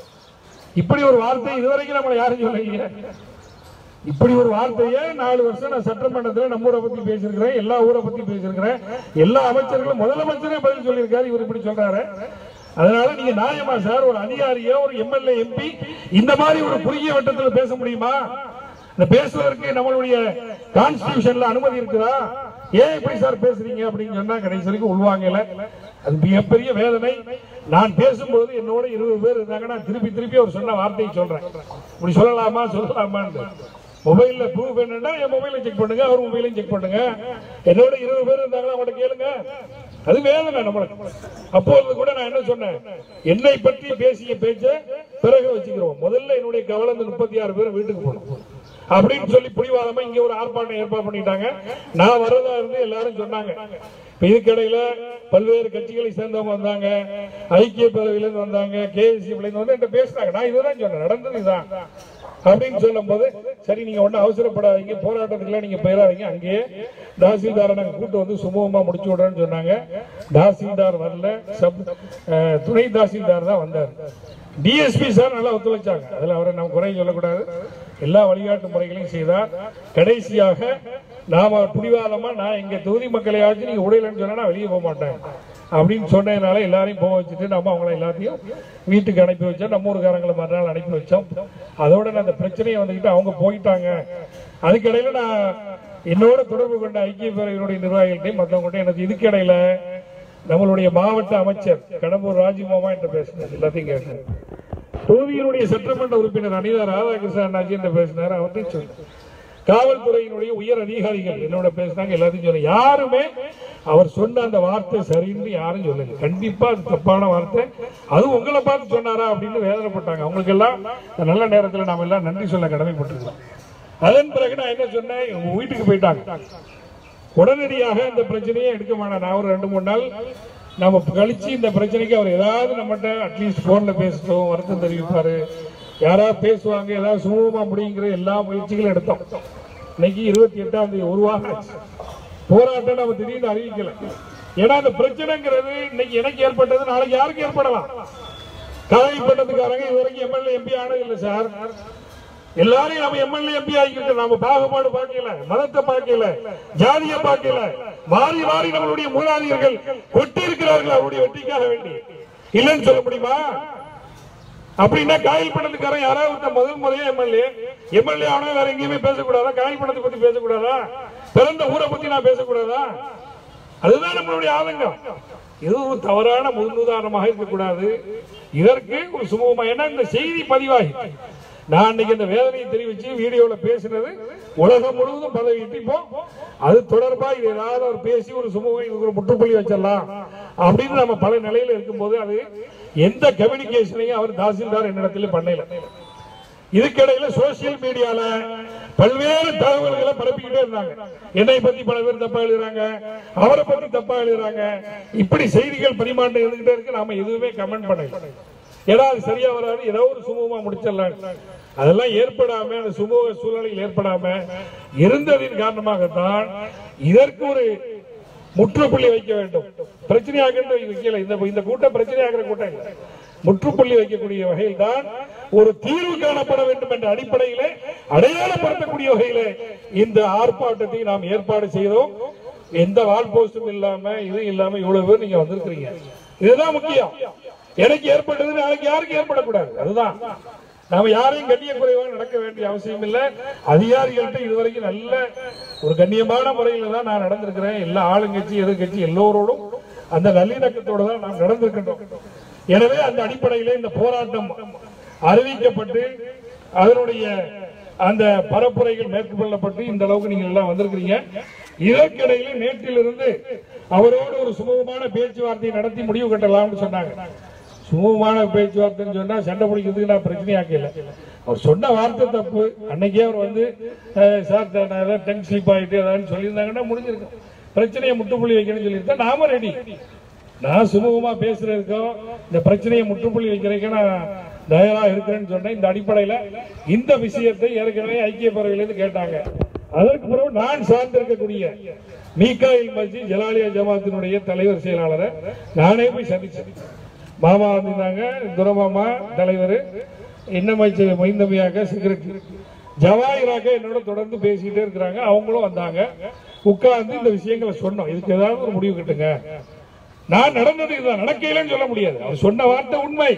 இப்படி ஒரு வார்த்தை இதுவரைக்கும் நம்மளை யாரும் சொல்லலையே இப்படி ஒரு வார்த்தையை நாலு வருஷம் நான் சட்டமன்றத்தில் நம்ம ஊரை பத்தி பேசியிருக்கிறேன் எல்லா ஊரை பத்தி பேசியிருக்கிறேன் எல்லா அமைச்சர்களும் முதலமைச்சரே பதில் சொல்லியிருக்காரு இவர் இப்படி சொல்றாரு அதனால நீங்க நியாயமா சார் ஒரு அதிகாரியோ ஒரு எம்எல்ஏ எம்பி இந்த மாதிரி ஒரு குறுகிய வட்டத்தில் பேச முடியுமா இந்த பேசுவதற்கு நம்மளுடைய கான்ஸ்டிடியூஷன்ல அனுமதி இருக்குதா ஏன் இப்படி சார் பேசுறீங்க அப்படின்னு சொன்னா கடைசி வரைக்கும் உள்வாங்கல அது மிகப்பெரிய வேதனை நான் பேசும்போது என்னோட இருபது பேர் இருந்தாங்க நான் திருப்பி திருப்பி அவர் சொன்ன வார்த்தையை சொல்றேன் இப்படி சொல்லலாமா சொல்லலாமான்னு மொபைல்ல ப்ரூஃப் என்னன்னா என் மொபைலை செக் பண்ணுங்க அவர் மொபைலையும் செக் பண்ணுங்க என்னோட இருபது பேர் இருந்தாங்கன்னா அவங்கள்ட்ட கேளுங்க அது வேதனை நம்மளுக்கு அப்போது கூட நான் என்ன சொன்னேன் என்னை பற்றி பேசிய பேச்ச பிறகு வச்சுக்கிறோம் முதல்ல என்னுடைய கவலை இந்த முப்பத்தி ஆறு பேர் வீட்டுக்கு போகணும் அப்படின்னு சொல்லி புடிவாதமா இங்க ஒரு ஆர்ப்பாட்டம் ஏற்பாடு பண்ணிட்டாங்க நான் வரதா இருந்து எல்லாரும் சொன்னாங்க இப்ப இதுக்கிடையில பல்வேறு கட்சிகளை சேர்ந்தவங்க வந்தாங்க ஐக்கிய பேரவையில இருந்து வந்தாங்க கேஎஸ்சி இருந்து வந்து என்கிட்ட பேசினாங்க நான் இதுதான் சொன்னேன் நடந்தது இதுதான் அப்படின்னு சொல்லும் போது சரி நீங்க ஒன்னும் அவசரப்படாதீங்க போராட்டத்துக்குலாம் நீங்க போயிடாதீங்க அங்கேயே தாசில்தாரை நாங்க கூட்டு வந்து சுமூகமா முடிச்சு விடுறோம்னு சொன்னாங்க தாசில்தார் வரல சப் அஹ், துணை தாசில்தார் தான் வந்தார் டிஎஸ்பி சார் நல்லா ஒத்துழைச்சாங்க அதுல அவரை நம்ம குறை சொல்லக்கூடாது எல்லா வழிகாட்டு முறைகளையும் செய்தார் கடைசியாக நாம புடிவாதமா நான் எங்க தொகுதி மக்களையாச்சும் நீங்க உடையலன்னு சொன்னா நான் வெளியே போக மாட்டேன் அப்படின்னு சொன்னதுனால எல்லாரையும் போக வச்சுட்டு நம்ம அவங்கள எல்லாத்தையும் வீட்டுக்கு அனுப்பி வச்சோம் நம்ம ஊருக்காரங்களை மறுநாள் அனுப்பி வச்சோம் அதோட நான் அந்த பிரச்சனையை வந்துக்கிட்டு அவங்க போயிட்டாங்க அதுக்கிடையில நான் என்னோட தொடர்பு கொண்ட ஐக்கிய பேரவையினுடைய நிர்வாகிகள்ட்டையும் மற்றவங்கள்ட்ட எனக்கு இதுக்கிடையில நம்மளுடைய மாவட்ட அமைச்சர் கடம்பூர் ராஜிமாமா என்று பேசினார் எல்லாத்தையும் கேட்டார் தொகுதியினுடைய சட்டமன்ற உறுப்பினர் அனிதா ராதாகிருஷ்ணன் அண்ணாச்சி என்று பேசினார் அவர்கிட்ட சொன்னார் காவல்துறையினுடைய உயர் அதிகாரிகள் என்னோட பேசினாங்க எல்லாத்தையும் சொன்ன யாருமே அவர் சொன்ன அந்த வார்த்தை சரின்னு யாரும் சொல்லல கண்டிப்பா அது தப்பான வார்த்தை அது உங்களை பார்த்து சொன்னாரா அப்படின்னு வேதனைப்பட்டாங்க அவங்களுக்கு எல்லாம் இந்த நல்ல நேரத்துல நாம எல்லாம் நன்றி சொல்ல கடமைப்பட்டிருக்கோம் அதன் பிறகு நான் என்ன சொன்னேன் உங்க வீட்டுக்கு போயிட்டாங்க உடனடியாக இந்த பிரச்சனையை எடுக்க மாட்டேன் நான் ஒரு ரெண்டு மூணு நாள் நம்ம கழிச்சு இந்த பிரச்சனைக்கு அவர் ஏதாவது நம்மகிட்ட அட்லீஸ்ட் போன்ல பேசட்டும் வருத்தம் தெரிவிப்பாரு யாராவது பேசுவாங்க ஏதாவது சுமூகமா முடியுங்கிற எல்லா முயற்சிகளும் எடுத்தோம் இன்னைக்கு இருபத்தி எட்டாம் தேதி ஒரு வாரம் ஆச்சு. போராட்டம் நம்ம திடீர்னு அறிவிக்கல ஏன்னா இந்த பிரச்சனைங்கிறது இன்னைக்கு எனக்கு ஏற்பட்டது நாளைக்கு யாருக்கு ஏற்படலாம் காயப்பட்டதுக்காரங்க இது வரைக்கும் எம்எல்ஏ எம்பி ஆனது இல்லை சார் எல்லாரையும் நம்ம எம்எல்ஏ எம்பி ஆகிக்கிட்டு நம்ம பாகுபாடு பார்க்கல மதத்தை பார்க்கல ஜாதியை பார்க்கல மாறி மாறி நம்மளுடைய மூலாதியர்கள் கொட்டி இருக்கிறார்கள் அவருடைய வெற்றிக்காக வேண்டி இல்லைன்னு சொல்ல முடியுமா அப்படின்னா காயல் பணத்துக்காரன் யாராவது ஒருத்தன் முதல் முறையா எம்எல்ஏ எம்எல்ஏ ஆனா வேற எங்கேயுமே பேசக்கூடாதா காயல் பணத்தை பத்தி பேசக்கூடாதா பிறந்த ஊரை பத்தி நான் பேசக்கூடாதா அதுதான் நம்மளுடைய ஆதங்கம் இது ஒரு தவறான முன்னுதாரணமாக இருக்கக்கூடாது இதற்கு ஒரு சுமூகமா ஏன்னா இந்த செய்தி பதிவாகி நான் இன்னைக்கு இந்த வேதனையை தெரிவிச்சு வீடியோல பேசினது உலகம் முழுவதும் பதவிட்டு இப்போ அது தொடர்பா இது ஏதாவது ஒரு பேசி ஒரு சுமூகம் இதுக்கு ஒரு முற்றுப்புள்ளி வச்சிடலாம் அப்படின்னு நம்ம பல நிலையில இருக்கும்போது அது எந்த கம்யூனிகேஷனையும் அவர் தாசில்தார் என்னிடத்துல பண்ணல இதுக்கிடையில சோசியல் மீடியால பல்வேறு தகவல்களை பரப்பிக்கிட்டே இருந்தாங்க என்னை பத்தி பல பேர் தப்பா எழுதுறாங்க அவரை பத்தி தப்பா எழுதுறாங்க இப்படி செய்திகள் பரிமாற்றம் இருந்துகிட்டே இருக்கு நாம எதுவுமே கமெண்ட் பண்ணல ஏன்னா அது சரியா வராது ஏதோ ஒரு சுமூகமா முடிச்சிடலாம் அதெல்லாம் ஏற்படாம அந்த சுமூக சூழ்நிலையில் ஏற்படாம இருந்ததின் காரணமாகத்தான் இதற்கு ஒரு முற்றுப்புள்ளி வைக்க வேண்டும் பிரச்சனையாக வைக்கல இந்த இந்த கூட்டம் பிரச்சனையாகிற கூட்டம் இல்லை முற்றுப்புள்ளி வைக்கக்கூடிய வகையில் தான் ஒரு தீர்வு காணப்பட வேண்டும் என்ற அடிப்படையிலே அடையாளப்படுத்தக்கூடிய வகையிலே இந்த ஆர்ப்பாட்டத்தை நாம் ஏற்பாடு செய்தோம் எந்த வால் போஸ்டும் இல்லாம இது இல்லாம இவ்வளவு பேர் நீங்க வந்திருக்கிறீங்க இதுதான் முக்கியம் எனக்கு ஏற்பட்டது நாளைக்கு யாருக்கு ஏற்படக்கூடாது அதுதான் நாம யாரையும் கண்ணிய குறைவாக நடக்க வேண்டிய அவசியம் இல்லை அதிகாரிகள்ட்ட இதுவரைக்கும் நல்ல ஒரு கண்ணியமான முறையில தான் நான் நடந்திருக்கிறேன் எல்லா ஆளுங்கட்சி எதிர்கட்சி எல்லோரோடும் அந்த நல்லிணக்கத்தோடு தான் நாம் நடந்திருக்கின்றோம் எனவே அந்த அடிப்படையிலே இந்த போராட்டம் அறிவிக்கப்பட்டு அதனுடைய அந்த பரப்புரைகள் மேற்கொள்ளப்பட்டு இந்த அளவுக்கு நீங்க எல்லாம் வந்திருக்கிறீங்க இதற்கிடையில நேற்றிலிருந்து அவரோடு ஒரு சுமூகமான பேச்சுவார்த்தை நடத்தி முடிவு கட்டலாம்னு சொன்னாங்க சுமூகமான பேச்சுவார்த்தைன்னு சொன்னா சண்டை பிடிக்கிறதுக்கு நான் பிரச்சனையாக்கல அவர் சொன்ன வார்த்தை தப்பு அன்னைக்கே அவர் வந்து அஹ், சார் த- நான் ஏதாவது டென் ஸ்லிப் ஆயிட்டு ஏதாவது சொல்லியிருந்தாங்கன்னா முடிஞ்சிருக்கும் பிரச்சனையை முட்டுப்புள்ளி வைக்கணும்னு சொல்லியிருந்தா நாம ரெடி நான் சுமூகமா பேசுறதுக்கும் இந்த பிரச்சனையை முற்றுப்புள்ளி வைக்கிறதுக்கு நான் தயாரா இருக்கிறேன்னு சொன்னேன் இந்த அடிப்படையில இந்த விஷயத்தை ஏற்கனவே ஐக்கிய பேரவையிலிருந்து கேட்டாங்க அதற்கு பிறகு நான் சார்ந்திருக்கக்கூடிய மீகாயில் மஸ்ஜி ஜலாலியா ஜமாத்தினுடைய தலைவர் செயலாளரை நானே போய் சந்திச்சேன் மாமா வந்திருந்தாங்க துரமாமா தலைவர் இன்னமைச்சு மைந்தமையாக செக்ரட்டரி ஜவாஹிராக என்னோட தொடர்ந்து பேசிக்கிட்டே இருக்கிறாங்க அவங்களும் வந்தாங்க உட்கார்ந்து இந்த விஷயங்களை சொன்னோம் இதுக்கு ஏதாவது ஒரு முடிவு கட்டுங்க நான் நடந்தது இதுதான் நடக்கலன்னு சொல்ல முடியாது அவர் சொன்ன வார்த்தை உண்மை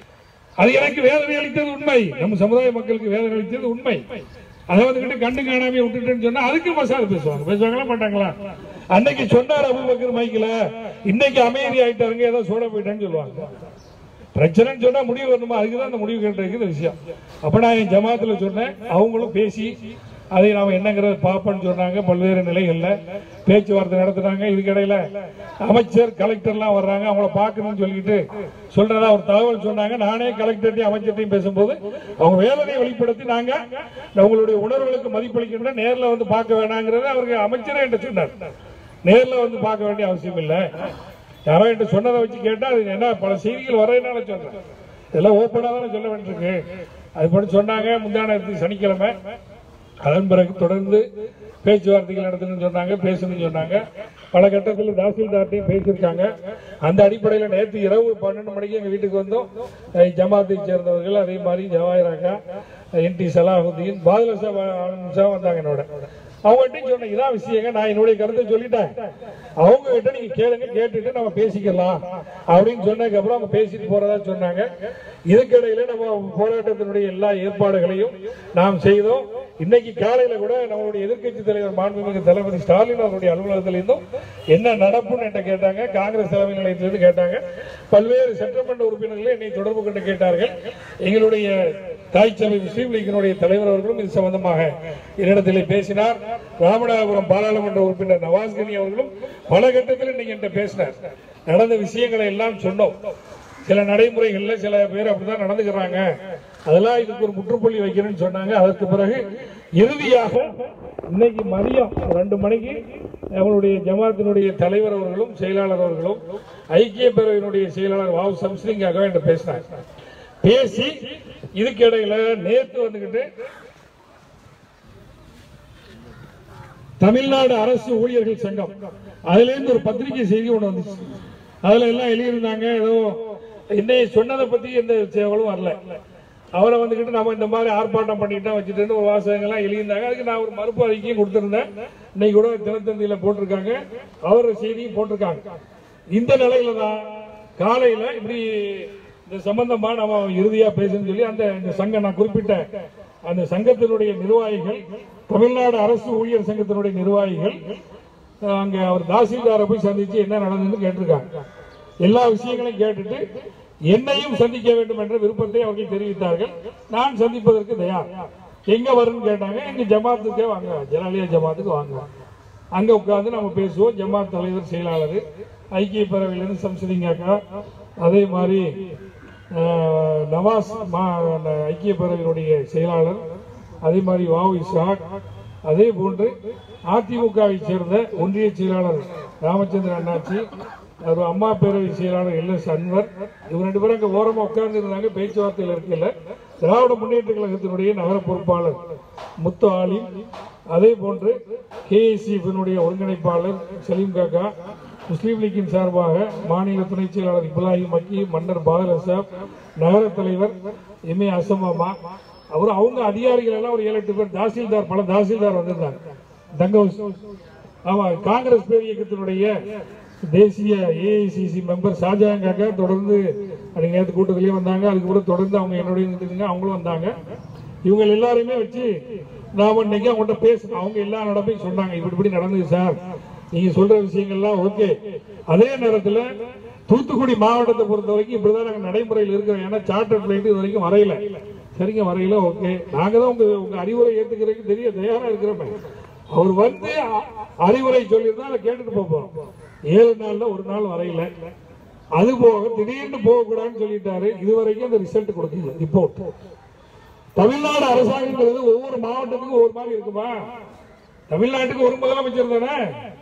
அது எனக்கு வேதனை அளித்தது உண்மை நம்ம சமுதாய மக்களுக்கு வேதனை அளித்தது உண்மை அதை வந்துகிட்டு கண்டு காணாம விட்டுட்டேன்னு சொன்னா அதுக்கு மசால் பேசுவாங்க பேசுவாங்களா மாட்டாங்களா அன்னைக்கு சொன்னார் அபுபக்கர் மைக்கில இன்னைக்கு அமைதி ஆயிட்டாருங்க ஏதோ சோட போயிட்டேன்னு சொல்லுவாங்க பிரச்சனைன்னு சொன்னா முடிவு வரணுமா அதுக்கு தான் அந்த முடிவு கேட்டிருக்கு இந்த விஷயம் அப்ப நான் என் ஜமாத்துல சொன்னேன் அவங்களும் பேசி அதை நாம என்னங்கிறத பார்ப்போம்னு சொன்னாங்க பல்வேறு நிலைகள்ல பேச்சுவார்த்தை நடத்துனாங்க இதுக்கிடையில அமைச்சர் கலெக்டர்லாம் வர்றாங்க அவங்கள பார்க்கணும்னு சொல்லிட்டு சொல்றதா ஒரு தகவல் சொன்னாங்க நானே கலெக்டர்ட்டையும் அமைச்சர்ட்டையும் பேசும்போது அவங்க வேதனையை வெளிப்படுத்தி நாங்க உங்களுடைய உணர்வுகளுக்கு மதிப்பளிக்கின்ற நேர்ல வந்து பார்க்க வேணாங்கிறத அவருக்கு அமைச்சரே என்று சொன்னார் நேர்ல வந்து பார்க்க வேண்டிய அவசியம் இல்லை யாரோ என்கிட்ட சொன்னதை வச்சு கேட்டா அது என்ன பல செய்திகள் வரதுனால சொல்றேன் இதெல்லாம் ஓப்பனா தானே சொல்ல வேண்டியிருக்கு அது படி சொன்னாங்க முந்தான சனிக்கிழமை அதன் பிறகு தொடர்ந்து பேச்சுவார்த்தைகள் நடத்தணும்னு சொன்னாங்க பேசணும்னு சொன்னாங்க பல கட்டத்தில் தாசில்தார்ட்டையும் பேசியிருக்காங்க அந்த அடிப்படையில் நேற்று இரவு பன்னெண்டு மணிக்கு எங்கள் வீட்டுக்கு வந்தோம் அஹ் ஜமாத்தை சேர்ந்தவர்கள் அதே மாதிரி ஜவாஹிராக்கா என் டி சலாஹுதீன் பாதுலா ஆனந்த் வந்தாங்க என்னோட அவங்ககிட்ட சொன்ன இதான் விஷயங்க நான் என்னுடைய கருத்தை சொல்லிட்டேன் அவங்க கிட்ட நீங்க கேளுங்க கேட்டுட்டு நம்ம பேசிக்கலாம் அப்படின்னு சொன்னதுக்கு அப்புறம் அவங்க பேசிட்டு போறதா சொன்னாங்க இதுக்கிடையில நம்ம போராட்டத்தினுடைய எல்லா ஏற்பாடுகளையும் நாம் செய்தோம் இன்னைக்கு காலையில கூட நம்மளுடைய எதிர்க்கட்சி தலைவர் மாண்புமிகு தளபதி ஸ்டாலின் அவருடைய அலுவலகத்திலிருந்தும் என்ன நடப்புன்னு என்கிட்ட கேட்டாங்க காங்கிரஸ் தலைமை நிலையத்திலிருந்து கேட்டாங்க பல்வேறு சட்டமன்ற உறுப்பினர்கள் என்னை தொடர்பு கொண்டு கேட்டார்கள் எங்களுடைய தாய் சபை முஸ்லீம் லீக்கினுடைய தலைவர் அவர்களும் இது சம்பந்தமாக என்னிடத்தில் பேசினார் ராமநாதபுரம் பாராளுமன்ற உறுப்பினர் நவாஸ்கனி அவர்களும் பல கட்டத்தில் இன்னைக்கு என்கிட்ட பேசினார் நடந்த விஷயங்களை எல்லாம் சொன்னோம் சில நடைமுறைகள்ல சில பேர் அப்படிதான் நடந்துக்கிறாங்க அதெல்லாம் இதுக்கு ஒரு முற்றுப்புள்ளி வைக்கிறேன்னு சொன்னாங்க அதற்கு பிறகு இறுதியாக இன்னைக்கு மதியம் ரெண்டு மணிக்கு அவங்களுடைய ஜமாத்தினுடைய தலைவர் அவர்களும் செயலாளர் அவர்களும் ஐக்கிய பேரவையினுடைய செயலாளர் வாவு சம்ஸ்லிங்காக என்கிட்ட பேசினாங்க பேசி இதுக்கு இடையில நேத்து வந்துகிட்டு தமிழ்நாடு அரசு ஊழியர்கள் சங்கம் அதுல இருந்து ஒரு பத்திரிகை செய்தி ஒண்ணு வந்துச்சு அதுல எல்லாம் எழுதியிருந்தாங்க ஏதோ இன்னைக்கு சொன்னதை பத்தி எந்த சேவலும் வரல அவரை வந்துகிட்டு நம்ம இந்த மாதிரி ஆர்ப்பாட்டம் பண்ணிட்டோம் வச்சுட்டு ஒரு வாசகங்கள்லாம் எழுதியிருந்தாங்க அதுக்கு நான் ஒரு மறுப்பு அறிக்கையும் கொடுத்திருந்தேன் இன்னைக்கு கூட தினத்தந்தியில போட்டிருக்காங்க அவர் செய்தியும் போட்டிருக்காங்க இந்த நிலையில தான் காலையில இப்படி இந்த சம்பந்தமா நம்ம இறுதியா பேசணும்னு சொல்லி அந்த இந்த சங்கம் நான் குறிப்பிட்ட அந்த சங்கத்தினுடைய நிர்வாகிகள் தமிழ்நாடு அரசு ஊழியர் சங்கத்தினுடைய நிர்வாகிகள் அஹ், அங்க அவர் தாசில்தாரை போய் சந்திச்சு என்ன நடந்ததுன்னு கேட்டிருக்காங்க எல்லா விஷயங்களையும் கேட்டுட்டு என்னையும் சந்திக்க வேண்டும் என்ற விருப்பத்தை அவர்கள் தெரிவித்தார்கள் நான் சந்திப்பதற்கு தயார் எங்க வரும்னு கேட்டாங்க எங்க ஜமாத்துக்கே வாங்க ஜலாலியா ஜமாத்துக்கு வாங்க அங்க உட்கார்ந்து நம்ம பேசுவோம் ஜமாத் தலைவர் செயலாளர் ஐக்கிய பேரவையிலிருந்து சம்சதிங்காக்கா அதே மாதிரி அஹ், நவாஸ் மா அந்த ஐக்கிய பேரவையினுடைய செயலாளர் அதே மாதிரி வாவு இசாக் அதே போன்று அதிமுகவை சேர்ந்த ஒன்றிய செயலாளர் ராமச்சந்திரன் அண்ணாச்சி அவர் அம்மா பேரவை செயலாளர் எல் எஸ் அன்வர் இவர் ரெண்டு பேரும் அங்க ஓரமா உட்கார்ந்து இருந்தாங்க பேச்சுவார்த்தையில் இருக்கல திராவிட முன்னேற்ற கழகத்தினுடைய நகர பொறுப்பாளர் முத்து ஆலிம் அதே போன்று கேஎஸ்சிபினுடைய ஒருங்கிணைப்பாளர் சலீம் காக்கா முஸ்லீம் லீக்கின் சார்பாக மாநில துணை செயலாளர் இப்ராஹிம் மக்கி மன்னர் பாதல் அசாப் நகர தலைவர் எம் ஏ அசமாமா அவர் அவங்க அதிகாரிகள் எல்லாம் ஒரு ஏழு எட்டு பேர் தாசில்தார் பல தாசில்தார் வந்திருந்தாங்க தங்கவுஸ் ஆமா காங்கிரஸ் பேர் இயக்கத்தினுடைய தேசிய ஏஐசிசி மெம்பர் ஷாஜகான் காக்கா தொடர்ந்து அன்னைக்கு நேற்று கூட்டத்திலேயே வந்தாங்க அதுக்கு கூட தொடர்ந்து அவங்க என்னுடைய இருந்துருங்க அவங்களும் வந்தாங்க இவங்க எல்லாரையுமே வச்சு நாம இன்னைக்கு அவங்கள்ட்ட பேசணும் அவங்க எல்லா நடப்பையும் சொன்னாங்க இப்படி இப்படி நடந்தது சார் நீங்க சொல்ற விஷயங்கள்லாம் ஓகே அதே நேரத்துல தூத்துக்குடி மாவட்டத்தை பொறுத்த வரைக்கும் இப்படிதான் நாங்க நடைமுறையில் இருக்கிறோம் ஏன்னா சார்ட்டர் பிளைட் இது வரைக்கும் வரையல சரிங்க வரையில ஓகே நாங்க தான் உங்க உங்க அறிவுரை ஏத்துக்கிறதுக்கு தெரிய தயாரா இருக்கிறோமே அவர் வந்து அ- அறிவுரை சொல்லியிருந்தா அதை கேட்டுட்டு போக போறோம் ஏழு நாள்ல ஒரு நாள் வரையில அது போக திடீர்னு போகக்கூடாதுன்னு சொல்லிட்டாரு இதுவரைக்கும் அந்த ரிசல்ட் கொடுக்கல ரிப்போர்ட் தமிழ்நாடு அரசாங்கங்கிறது ஒவ்வொரு மாவட்டத்துக்கும் ஒவ்வொரு மாதிரி இருக்குமா தமிழ்நாட்டுக்கு ஒரு முதலமைச்சர் தானே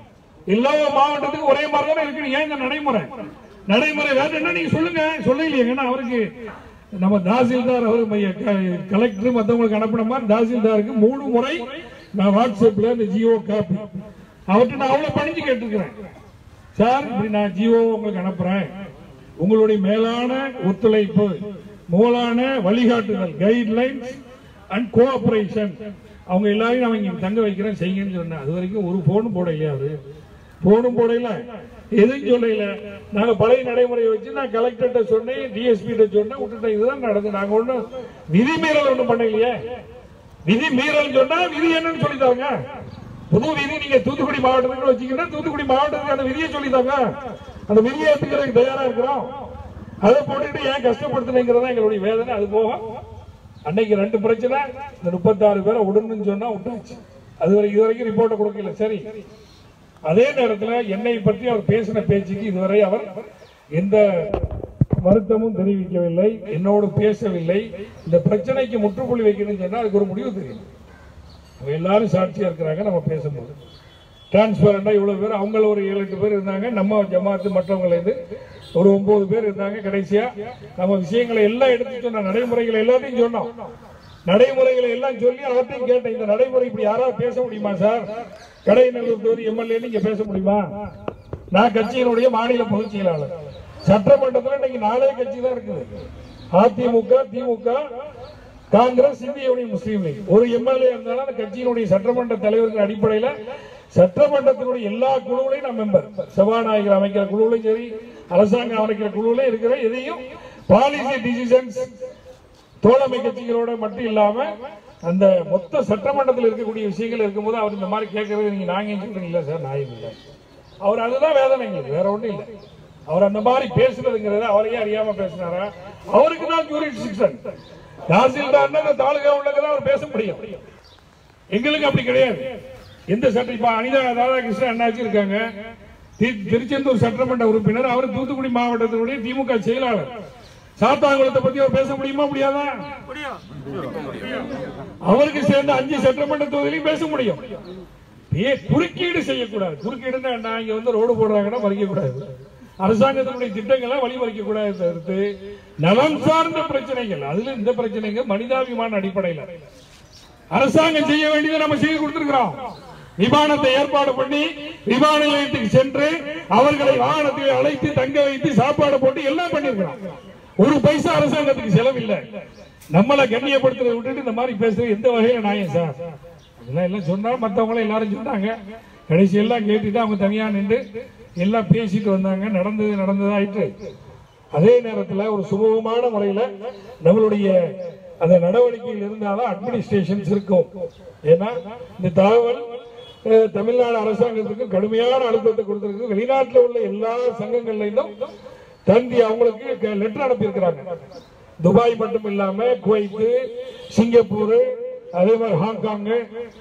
எல்லா மாவட்டத்துக்கும் ஒரே மாதிரி தானே இருக்கு ஏன் இந்த நடைமுறை நடைமுறை வேற என்ன நீங்க சொல்லுங்க சொல்லலையேங்கன்னா அவருக்கு நம்ம தாசில்தார் அவர் கலெக்டர் மத்தவங்களுக்கு அனுப்பின மாதிரி தாசில்தாருக்கு மூணு முறை நான் வாட்ஸ்அப்ல இந்த ஜியோ காப்பி அவர்கிட்ட நான் அவ்வளவு பணிஞ்சு கேட்டிருக்கிறேன் சார் இப்படி நான் ஜியோ உங்களுக்கு அனுப்புறேன் உங்களுடைய மேலான ஒத்துழைப்பு மூலான வழிகாட்டுதல் கைட்லைன்ஸ் அண்ட் கோஆபரேஷன் அவங்க எல்லாரையும் நான் இங்க தங்க வைக்கிறேன் செய்யுங்கன்னு சொன்னேன் அது வரைக்கும் ஒரு போனும் போடலையா அவரு போனும் போடல எதுவும் சொல்லல நாங்க பழைய நடைமுறையை வச்சு நான் கலெக்டர்கிட்ட சொன்னேன் டிஎஸ்பி கிட்ட சொன்னேன் விட்டுட்டேன் இதுதான் நடந்து நாங்க ஒண்ணும் விதிமீறல் ஒண்ணும் பண்ணலையே விதி மீறல் சொன்னா விதி என்னன்னு சொல்லித்தாங்க புது விதி நீங்க தூத்துக்குடி மாவட்டத்துக்கு வச்சீங்கன்னா தூத்துக்குடி மாவட்டத்துக்கு அந்த விதியை சொல்லித்தாங்க அந்த விதியை ஏத்துக்கிறதுக்கு தயாரா இருக்கிறோம் அதை போட்டுட்டு ஏன் கஷ்டப்படுத்துனீங்கிறதா எங்களுடைய வேதனை அது போக அன்னைக்கு ரெண்டு பிரச்சனை இந்த முப்பத்தாறு பேரை உடனுன்னு சொன்னா விட்டாச்சு அது வரை இது வரைக்கும் ரிப்போர்ட்டை கொடுக்கல சரி அதே நேரத்துல என்னை பற்றி அவர் பேசின பேச்சுக்கு இதுவரை அவர் எந்த வருத்தமும் தெரிவிக்கவில்லை என்னோடு பேசவில்லை இந்த பிரச்சனைக்கு முற்றுப்புள்ளி வைக்கணும்னு சொன்னா அதுக்கு ஒரு முடிவு தெரியும் அவங்க எல்லாரும் சாட்சியா இருக்கிறாங்க நம்ம பேசும்போது டிரான்ஸ்பரண்டா இவ்வளவு பேர் அவங்கள ஒரு ஏழு எட்டு பேர் இருந்தாங்க நம்ம ஜமாத்து மற்றவங்கள இருந்து ஒரு ஒன்பது பேர் இருந்தாங்க கடைசியா நம்ம விஷயங்களை எல்லாம் எடுத்து சொன்ன நடைமுறைகளை எல்லாத்தையும் சொன்னோம் நடைமுறைகளை எல்லாம் சொல்லி அவர்கிட்டையும் கேட்டேன் இந்த நடைமுறை இப்படி யாராவது பேச முடியுமா சார் கடைநல்லூர் தொகுதி எம்எல்ஏ நீங்க பேச முடியுமா நான் கட்சியினுடைய மாநில பொதுச் செயலாளர் சட்டமன்றத்தில் இன்னைக்கு நாலே கட்சி தான் இருக்குது அதிமுக திமுக காங்கிரஸ் இந்திய யூனியன் முஸ்லீம் லீக் ஒரு எம்எல்ஏ இருந்தாலும் அந்த கட்சியினுடைய சட்டமன்ற தலைவர்கள் அடிப்படையில் சட்டமன்றத்தினுடைய எல்லா குழுவிலையும் நான் மெம்பர் சபாநாயகர் அமைக்கிற குழுவிலையும் சரி அரசாங்கம் அமைக்கிற குழுவிலையும் இருக்கிற எதையும் பாலிசி டிசிஷன்ஸ் தோழமை கட்சிகளோட மட்டும் இல்லாம அந்த மொத்த சட்டமன்றத்தில் இருக்கக்கூடிய விஷயங்கள் இருக்கும்போது அவர் இந்த மாதிரி கேட்கறது நீங்க நாங்க சொல்றீங்க இல்ல சார் நான் இல்லை அவர் அதுதான் வேதனை எங்களுக்கு வேற ஒண்ணும் இல்லை அவர் அந்த மாதிரி பேசுறதுங்கிறத அவரையே அறியாம பேசினாரா அவருக்கு தான் ஜூரிஸ்டிக்ஷன் தாசில்தார் அந்த தாலுகா உள்ளதான் அவர் பேச முடியும் எங்களுக்கு அப்படி கிடையாது எந்த சட்ட இப்ப அனிதா ராதாகிருஷ்ணன் அண்ணாச்சி இருக்காங்க தி- திருச்செந்தூர் சட்டமன்ற உறுப்பினர் அவர் தூத்துக்குடி மாவட்டத்தினுடைய திமுக செயலாளர் சாத்தாங்குளத்தை பத்தி அவர் பேச முடியுமா முடியாதா அவருக்கு சேர்ந்த அஞ்சு சட்டமன்ற தொகுதியிலையும் பேச முடியும் ஏ குறுக்கீடு செய்யக்கூடாது குறுக்கீடுன்னா என்ன இங்க வந்து ரோடு போடுறாங்கன்னா மறிக்க கூடாது அரசாங்கத்தினுடைய திட்டங்களை வழிமறிக்க கூடாது தவிர்த்து நலம் சார்ந்த பிரச்சனைகள் அதுல இந்த பிரச்சனைங்க மனிதாபிமான அடிப்படையில் அரசாங்கம் செய்ய வேண்டியதை நம்ம செய்து கொடுத்திருக்கிறோம் விமானத்தை ஏற்பாடு பண்ணி விமான நிலையத்துக்கு சென்று அவர்களை வாகனத்தில் அழைத்து தங்க வைத்து சாப்பாடு போட்டு எல்லாம் பண்ணிருக்கிறோம் ஒரு பைசா அரசாங்கத்துக்கு செலவில்லை நம்மளை கண்ணியப்படுத்துறதை விட்டுட்டு இந்த மாதிரி பேசுறது எந்த வகையில நியாயம் சார் இதெல்லாம் எல்லாம் சொன்னா மத்தவங்களும் எல்லாரும் சொன்னாங்க கடைசி எல்லாம் கேட்டுட்டு அவங்க தனியா நின்று எல்லாம் பேசிட்டு வந்தாங்க நடந்தது நடந்ததாயிட்டு அதே நேரத்துல ஒரு சுமூகமான முறையில நம்மளுடைய அந்த நடவடிக்கையில் இருந்தாலும் அட்மினிஸ்ட்ரேஷன்ஸ் இருக்கும் ஏன்னா இந்த தகவல் அஹ், தமிழ்நாடு அரசாங்கத்துக்கு கடுமையான அழுத்தத்தை கொடுத்திருக்கு வெளிநாட்டில் உள்ள எல்லா சங்கங்கள்ல தந்தி அவங்களுக்கு லெட்டர் அனுப்பியிருக்கிறாங்க துபாய் மட்டும் இல்லாம குவைத்து சிங்கப்பூர் அதே மாதிரி ஹாங்காங்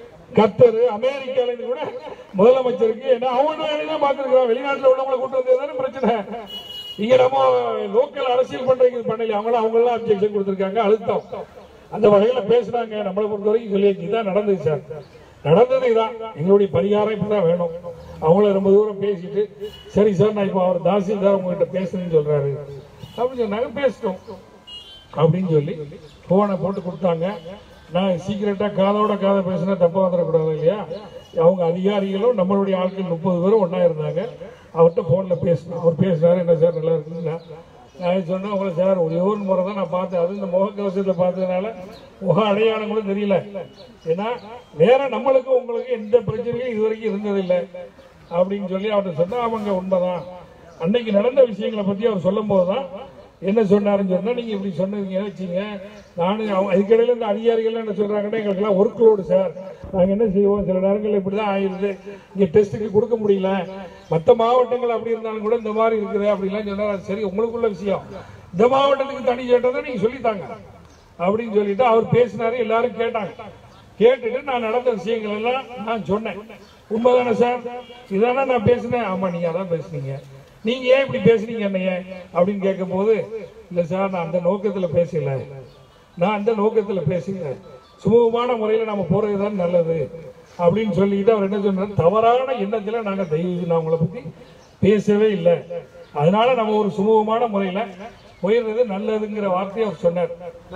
கத்தர் அமெரிக்கால இருந்து கூட முதலமைச்சருக்கு ஏன்னா அவங்க தான் பார்த்துருக்கோம் வெளிநாட்டுல உள்ளவங்களை கூட்டு வந்தது தானே பிரச்சனை இங்க நம்ம லோக்கல் அரசியல் பண்றீங்க பண்ணல அவங்களும் அவங்க எல்லாம் அப்செக்ஷன் கொடுத்திருக்காங்க அழுத்தம் அந்த வகையில பேசுனாங்க நம்மளை பொறுத்த வரைக்கும் சொல்லி இதான் நடந்தது சார் நடந்தது இதான் எங்களுடைய பரிகாரம் இப்படிதான் வேணும் அவங்கள ரொம்ப தூரம் பேசிட்டு சரி சார் நான் இப்போ அவர் தாசில்தார் உங்ககிட்ட பேசுறேன்னு சொல்றாரு அப்படின்னு சொன்னாங்க பேசிட்டோம் அப்படின்னு சொல்லி போனை போட்டு கொடுத்தாங்க நான் சீக்கிரட்டா காதோட காதை பேசினா தப்பா வந்துடக்கூடாது இல்லையா அவங்க அதிகாரிகளும் நம்மளுடைய ஆட்கள் முப்பது பேரும் ஒண்ணா இருந்தாங்க அவர்கிட்ட போன்ல பேசணும் அவர் பேசினாரு என்ன சார் நல்லா இருக்குங்களா நான் சொன்னேன் உங்களை சார் ஒரே ஒரு முறை தான் நான் பார்த்தேன் அது இந்த முகக்கவசத்தை பார்த்ததுனால முக அடையாளம் கூட தெரியல ஏன்னா வேற நம்மளுக்கும் உங்களுக்கு எந்த பிரச்சனையும் இது வரைக்கும் இருந்ததில்லை அப்படின்னு சொல்லி அவர்கிட்ட சொன்னா அவங்க உண்மைதான் அன்னைக்கு நடந்த விஷயங்களை பத்தி அவர் சொல்லும் போதுதான் என்ன சொன்னாருன்னு சொன்னா நீங்க இப்படி சொன்னீங்க வச்சீங்க நானும் அவங்க- அதுக்கிடையில இந்த அதிகாரிகள் என்ன சொல்றாங்கன்னா எங்களுக்கு எல்லாம் ஒர்க் லோடு சார் நாங்க என்ன செய்வோம் சில நேரங்கள் இப்படிதான் ஆயிருது இங்க டெஸ்ட்டுக்கு கொடுக்க முடியல மத்த மாவட்டங்கள் அப்படி இருந்தாலும் கூட இந்த மாதிரி இருக்குது அப்படிலாம் சொன்னா அது சரி உங்களுக்குள்ள விஷயம் இந்த மாவட்டத்துக்கு தனி கேட்டதை நீங்க சொல்லித்தாங்க அப்படின்னு சொல்லிட்டு அவர் பேசினாரு எல்லாரும் கேட்டாங்க கேட்டுட்டு நான் நடந்த விஷயங்கள் எல்லாம் நான் சொன்னேன் உண்மைதானே சார் இதானே நான் பேசினேன் ஆமா நீங்க அதான் பேசுனீங்க நீங்க ஏன் இப்படி பேசுறீங்க என்னைய அப்படின்னு கேட்கும்போது இல்ல சார் நான் அந்த நோக்கத்துல பேசல நான் அந்த நோக்கத்துல பேசல சுமூகமான முறையில நம்ம போறது தான் நல்லது அப்படின்னு சொல்லிட்டு அவர் என்ன சொன்னார் தவறான எண்ணத்துல நாங்க தெய்வம் நான் உங்களை பத்தி பேசவே இல்லை அதனால நம்ம ஒரு சுமூகமான முறையில போயிடுறது நல்லதுங்கிற வார்த்தையை அவர் சொன்னார்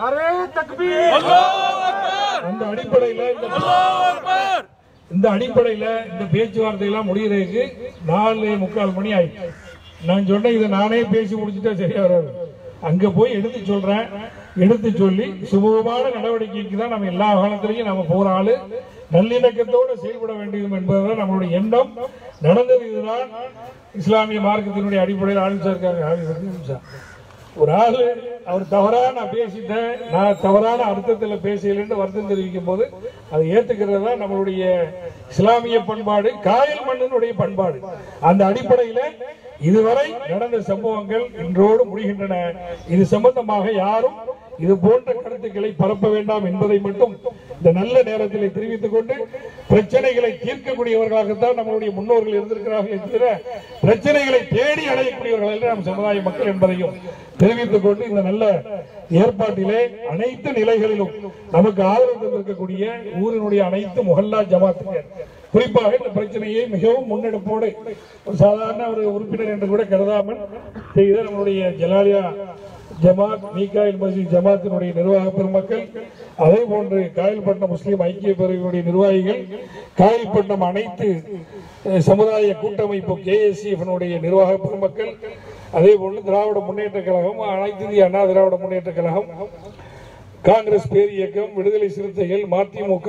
அந்த அடிப்படையில இந்த இந்த அடிப்படையில இந்த பேச்சுவார்த்தை எல்லாம் முடிகிறதுக்கு நாலு முக்கால் மணி ஆயிடுச்சு நான் சொன்னேன் இதை நானே பேசி முடிச்சுட்டா சரியா வராது அங்க போய் எடுத்து சொல்றேன் எடுத்து சொல்லி சுமூகமான நடவடிக்கைக்கு தான் நம்ம எல்லா காலத்திலையும் நம்ம போற ஆளு நல்லிணக்கத்தோடு செயல்பட வேண்டியது என்பதுதான் நம்மளுடைய எண்ணம் நடந்தது இதுதான் இஸ்லாமிய மார்க்கத்தினுடைய அடிப்படையில் ஆரம்பிச்சா இருக்காங்க ஆரம்பிச்சு ஆரம்பிச்சா. ஒரு ஆளு அவர் தவறா நான் பேசிட்டேன் நான் தவறான அர்த்தத்துல பேசலன்னு வருத்தம் தெரிவிக்கும் போது அதை ஏத்துக்கிறது தான் நம்மளுடைய இஸ்லாமிய பண்பாடு காயல் மண்ணினுடைய பண்பாடு அந்த அடிப்படையில இதுவரை நடந்த சம்பவங்கள் இன்றோடு முடிகின்றன இது சம்பந்தமாக யாரும் இது போன்ற கருத்துக்களை பரப்ப வேண்டாம் என்பதை மட்டும் இந்த நல்ல நேரத்தில் தெரிவித்துக் கொண்டு பிரச்சனைகளை தீர்க்கக்கூடியவர்களாகத்தான் நம்மளுடைய முன்னோர்கள் இருந்திருக்கிறார்கள் தவிர பிரச்சனைகளை தேடி அடையக்கூடியவர்கள் அல்ல நம் சமுதாய மக்கள் என்பதையும் தெரிவித்துக் கொண்டு இந்த நல்ல ஏற்பாட்டிலே அனைத்து நிலைகளிலும் நமக்கு ஆதரவு தந்திருக்கக்கூடிய ஊரினுடைய அனைத்து முகல்லா ஜமாத்துகள் குறிப்பாக இந்த பிரச்சனையை மிகவும் முன்னெடுப்போடு ஒரு சாதாரண ஒரு உறுப்பினர் என்று கூட கருதாமல் செய்த நம்மளுடைய ஜலாலியா ஜமாத் மீகாயில் மஸ்ஜித் ஜமாத்தினுடைய நிர்வாக பெருமக்கள் அதே போன்று காயல்பட்டினம் முஸ்லீம் ஐக்கிய பேரவையினுடைய நிர்வாகிகள் காயல்பட்டினம் அனைத்து அஹ், சமுதாய கூட்டமைப்பு கேஎஸ்சிஎஃப் நிர்வாக பெருமக்கள் அதே போன்று திராவிட முன்னேற்ற கழகம் அனைத்து இந்திய அண்ணா திராவிட முன்னேற்ற கழகம் காங்கிரஸ் பேர் இயக்கம் விடுதலை சிறுத்தைகள் மதிமுக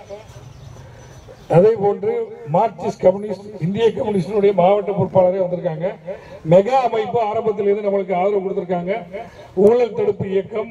அதே போன்று மார்க்சிஸ்ட் கம்யூனிஸ்ட் இந்திய கம்யூனிஸ்டினுடைய மாவட்ட பொறுப்பாளரே வந்திருக்காங்க மெகா அமைப்பு ஆரம்பத்தில் இருந்து நம்மளுக்கு ஆதரவு கொடுத்திருக்காங்க ஊழல் தடுப்பு இயக்கம்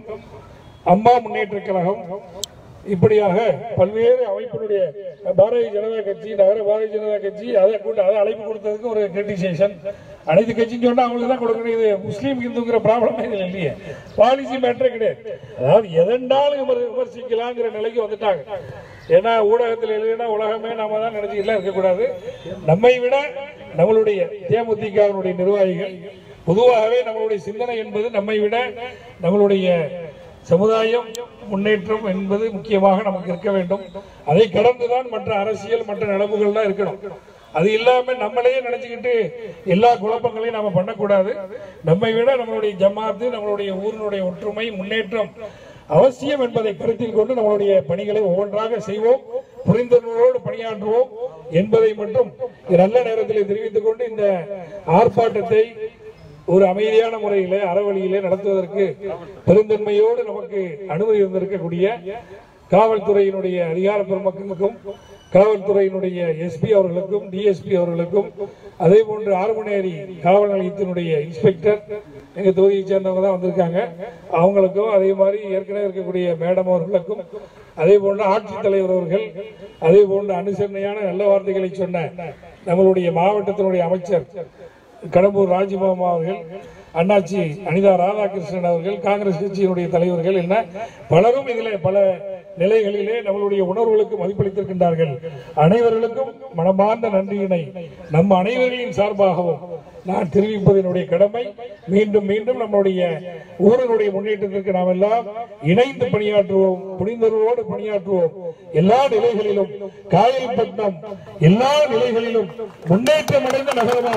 அம்மா முன்னேற்ற கழகம் இப்படியாக பல்வேறு அமைப்பினுடைய பாரதிய ஜனதா கட்சி நகர பாரதிய ஜனதா கட்சி அதை கூட்ட அதை அழைப்பு கொடுத்ததுக்கு ஒரு கிரிட்டிசேஷன் அனைத்து கட்சின்னு சொன்னா அவங்களுக்கு தான் கொடுக்கணும் இது முஸ்லீம் இந்துங்கிற ப்ராப்ளமே இதில் இல்லையே பாலிசி மேட்டரே கிடையாது அதாவது எதெண்டாலும் விமர் விமர்சிக்கலாங்கிற நிலைக்கு வந்துட்டாங்க ஏன்னா ஊடகத்தில் எழுதினா உலகமே நாம தான் நினைச்சுக்கலாம் இருக்கக்கூடாது நம்மை விட நம்மளுடைய தேமுதிகவினுடைய நிர்வாகிகள் பொதுவாகவே நம்மளுடைய சிந்தனை என்பது நம்மை விட நம்மளுடைய சமுதாயம் முன்னேற்றம் என்பது முக்கியமாக நமக்கு இருக்க வேண்டும் அதை கடந்துதான் மற்ற அரசியல் மற்ற நடப்புகள்லாம் இருக்கணும் அது இல்லாம நம்மளையே நினைச்சுக்கிட்டு எல்லா குழப்பங்களையும் நாம பண்ணக்கூடாது நம்மை விட நம்மளுடைய ஜமாத்து நம்மளுடைய ஊரினுடைய ஒற்றுமை முன்னேற்றம் அவசியம் என்பதை கருத்தில் கொண்டு நம்மளுடைய பணிகளை ஒவ்வொன்றாக செய்வோம் புரிந்துணர்வோடு பணியாற்றுவோம் என்பதை மட்டும் நல்ல நேரத்தில் தெரிவித்துக் கொண்டு இந்த ஆர்ப்பாட்டத்தை ஒரு அமைதியான முறையிலே அறவழியிலே நடத்துவதற்கு பெருந்தன்மையோடு நமக்கு அனுமதி இருந்திருக்கக்கூடிய காவல்துறையினுடைய அதிகார பெருமக்களுக்கும் காவல்துறையினுடைய எஸ்பி அவர்களுக்கும் டிஎஸ்பி அவர்களுக்கும் அதே போன்று ஆறுமணேரி காவல் நிலையத்தினுடைய இன்ஸ்பெக்டர் எங்க தொகுதியை சேர்ந்தவங்க தான் வந்திருக்காங்க அவங்களுக்கும் அதே மாதிரி ஏற்கனவே இருக்கக்கூடிய மேடம் அவர்களுக்கும் அதே போன்று ஆட்சித்தலைவர் அவர்கள் அதே போன்று அனுசரணையான நல்ல வார்த்தைகளை சொன்ன நம்மளுடைய மாவட்டத்தினுடைய அமைச்சர் கடம்பூர் ராஜிமாமா அவர்கள் அண்ணாச்சி அனிதா ராதாகிருஷ்ணன் அவர்கள் காங்கிரஸ் கட்சியினுடைய தலைவர்கள் என்ன பலரும் இதிலே பல நிலைகளிலே நம்மளுடைய உணர்வுகளுக்கு மதிப்பளித்திருக்கின்றார்கள் அனைவர்களுக்கும் மனமார்ந்த நன்றியினை நம் அனைவர்களின் சார்பாகவும் நான் தெரிவிப்பதனுடைய கடமை மீண்டும் மீண்டும் நம்முடைய ஊரினுடைய முன்னேற்றத்திற்கு நாம் எல்லாம் இணைந்து பணியாற்றுவோம் புனிதரோடு பணியாற்றுவோம் எல்லா நிலைகளிலும் காயல்பட்டினம் எல்லா நிலைகளிலும் முன்னேற்றம் அடைந்த நகரமாக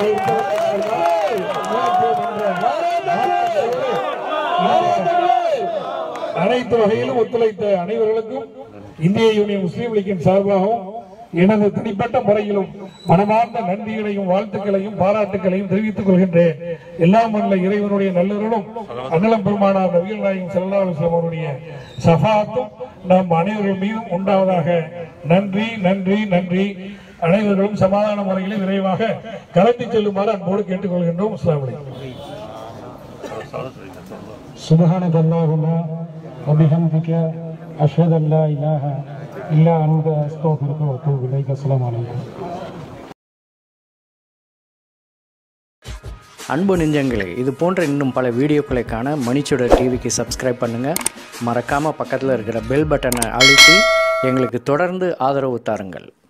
இருப்பதற்கு அனைத்து வகையிலும் ஒத்துழைத்த அனைவர்களுக்கும் இந்திய யூனியன் முஸ்லீம் லீக்கின் சார்பாகவும் எனது தனிப்பட்ட முறையிலும் மனமார்ந்த நன்றிகளையும் வாழ்த்துக்களையும் பாராட்டுகளையும் தெரிவித்துக் கொள்கின்றேன் எல்லாம் வல்ல இறைவனுடைய நல்லருளும் அகலம் பெருமானார் நபிகள் நாயகம் ஸல்லல்லாஹு அலைஹி வஸல்லம் அவருடைய சஃபாத்தும் நம் அனைவர்கள் மீதும் உண்டாவதாக நன்றி நன்றி நன்றி அனைவர்களும் சமாதான முறையிலே விரைவாக கலந்து செல்லுமாறு அன்போடு கேட்டுக்கொள்கின்றோம் அஸ்ஸலாமு அலைக்கும் سبحانك اللهم وبحمدك أشهد أن لا إله إلا أنت أستغفرك وأتوب إليك السلام عليكم அன்பு நெஞ்சங்களே இது போன்ற இன்னும் பல வீடியோக்களை காண மணிச்சுடர் டிவிக்கு சப்ஸ்கிரைப் பண்ணுங்கள் மறக்காமல் பக்கத்தில் இருக்கிற பெல் பட்டனை அழுத்தி எங்களுக்கு தொடர்ந்து ஆதரவு தாருங்கள்